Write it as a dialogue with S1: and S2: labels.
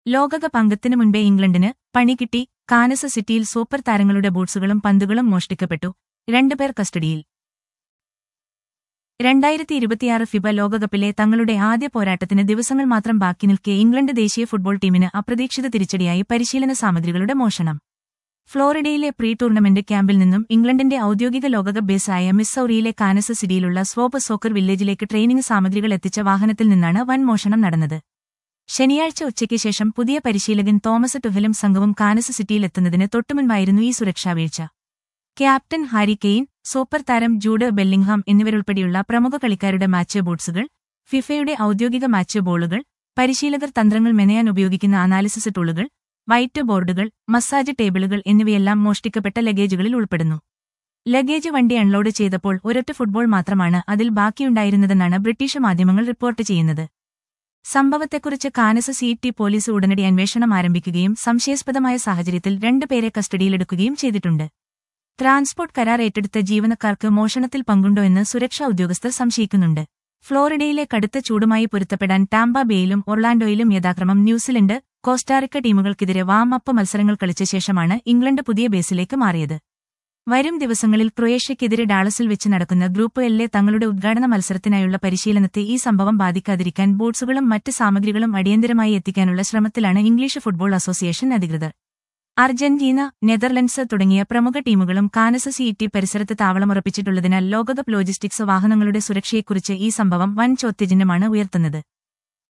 S1: ലോകകപ്പ് അംഗത്തിനു മുൻപേ ഇംഗ്ലണ്ടിന് പണി കിട്ടി കാനസ സിറ്റിയിൽ സൂപ്പർ താരങ്ങളുടെ ബൂട്ട്സുകളും പന്തുകളും മോഷ്ടിക്കപ്പെട്ടു രണ്ടുപേർ കസ്റ്റഡിയിൽ രണ്ടായിരത്തി ഇരുപത്തിയാറ് ഫിബ ലോകകപ്പിലെ തങ്ങളുടെ ആദ്യ പോരാട്ടത്തിന് ദിവസങ്ങൾ മാത്രം ബാക്കി നിൽക്കെ ഇംഗ്ലണ്ട് ദേശീയ ഫുട്ബോൾ ടീമിന് അപ്രതീക്ഷിത തിരിച്ചടിയായി പരിശീലന സാമഗ്രികളുടെ മോഷണം ഫ്ലോറിഡയിലെ പ്രീ ടൂർണമെന്റ് ക്യാമ്പിൽ നിന്നും ഇംഗ്ലണ്ടിന്റെ ഔദ്യോഗിക ലോകകപ്പ് ബേസായ മിസ്സൌറിയിലെ കാനസ സിറ്റിയിലുള്ള സ്വോപ്പ് സോക്കർ വില്ലേജിലേക്ക് ട്രെയിനിംഗ് സാമഗ്രികൾ എത്തിച്ച വാഹനത്തിൽ നിന്നാണ് വൻ മോഷണം നടന്നത് ശനിയാഴ്ച ഉച്ചയ്ക്ക് ശേഷം പുതിയ പരിശീലകൻ തോമസ് ടുഹലും സംഘവും കാനസ സിറ്റിയിലെത്തുന്നതിന് തൊട്ടുമുൻപായിരുന്നു ഈ സുരക്ഷാ വീഴ്ച ക്യാപ്റ്റൻ ഹാരി കെയ്ൻ സൂപ്പർ താരം ജൂഡ് ബെല്ലിംഗ്ഹാം എന്നിവരുൾപ്പെടെയുള്ള പ്രമുഖ കളിക്കാരുടെ മാച്ച് ബൂട്ട്സുകൾ ഫിഫയുടെ ഔദ്യോഗിക മാച്ച് ബോളുകൾ പരിശീലകർ തന്ത്രങ്ങൾ മെനയാൻ ഉപയോഗിക്കുന്ന അനാലിസിസ് ടൂളുകൾ വൈറ്റ് ബോർഡുകൾ മസാജ് ടേബിളുകൾ എന്നിവയെല്ലാം മോഷ്ടിക്കപ്പെട്ട ലഗേജുകളിൽ ഉൾപ്പെടുന്നു ലഗേജ് വണ്ടി അൺലോഡ് ചെയ്തപ്പോൾ ഒരൊറ്റ ഫുട്ബോൾ മാത്രമാണ് അതിൽ ബാക്കിയുണ്ടായിരുന്നതെന്നാണ് ബ്രിട്ടീഷ് മാധ്യമങ്ങൾ റിപ്പോർട്ട് ചെയ്യുന്നത് സംഭവത്തെക്കുറിച്ച് കാനസ സി ടി പോലീസ് ഉടനടി അന്വേഷണം ആരംഭിക്കുകയും സംശയാസ്പദമായ സാഹചര്യത്തിൽ രണ്ടുപേരെ കസ്റ്റഡിയിലെടുക്കുകയും ചെയ്തിട്ടുണ്ട് ട്രാൻസ്പോർട്ട് കരാർ ഏറ്റെടുത്ത ജീവനക്കാർക്ക് മോഷണത്തിൽ പങ്കുണ്ടോ എന്ന് സുരക്ഷാ ഉദ്യോഗസ്ഥർ സംശയിക്കുന്നുണ്ട് ഫ്ലോറിഡയിലെ കടുത്ത ചൂടുമായി പൊരുത്തപ്പെടാൻ ടാമ്പ ബേയിലും ഒർലാൻഡോയിലും യഥാക്രമം ന്യൂസിലൻഡ് കോസ്റ്റാറിക്ക ടീമുകൾക്കെതിരെ വാം അപ്പ് മത്സരങ്ങൾ കളിച്ച ശേഷമാണ് ഇംഗ്ലണ്ട് പുതിയ ബേസിലേക്ക് മാറിയത് വരും ദിവസങ്ങളിൽ ക്രൊയേഷ്യയ്ക്കെതിരെ ഡാളസിൽ വെച്ച് നടക്കുന്ന ഗ്രൂപ്പ് എല്ലിലെ തങ്ങളുടെ ഉദ്ഘാടന മത്സരത്തിനായുള്ള പരിശീലനത്തെ ഈ സംഭവം ബാധിക്കാതിരിക്കാൻ ബൂട്ട്സുകളും മറ്റ് സാമഗ്രികളും അടിയന്തരമായി എത്തിക്കാനുള്ള ശ്രമത്തിലാണ് ഇംഗ്ലീഷ് ഫുട്ബോൾ അസോസിയേഷൻ അധികൃതർ അർജന്റീന നെതർലൻഡ്സ് തുടങ്ങിയ പ്രമുഖ ടീമുകളും കാനസ സിറ്റി പരിസരത്ത് താവളമുറപ്പിച്ചിട്ടുള്ളതിനാൽ ലോകകപ്പ് ലോജിസ്റ്റിക്സ് വാഹനങ്ങളുടെ സുരക്ഷയെക്കുറിച്ച് ഈ സംഭവം വൻ ചോദ്യചിഹ്നമാണ് ഉയർത്തുന്നത്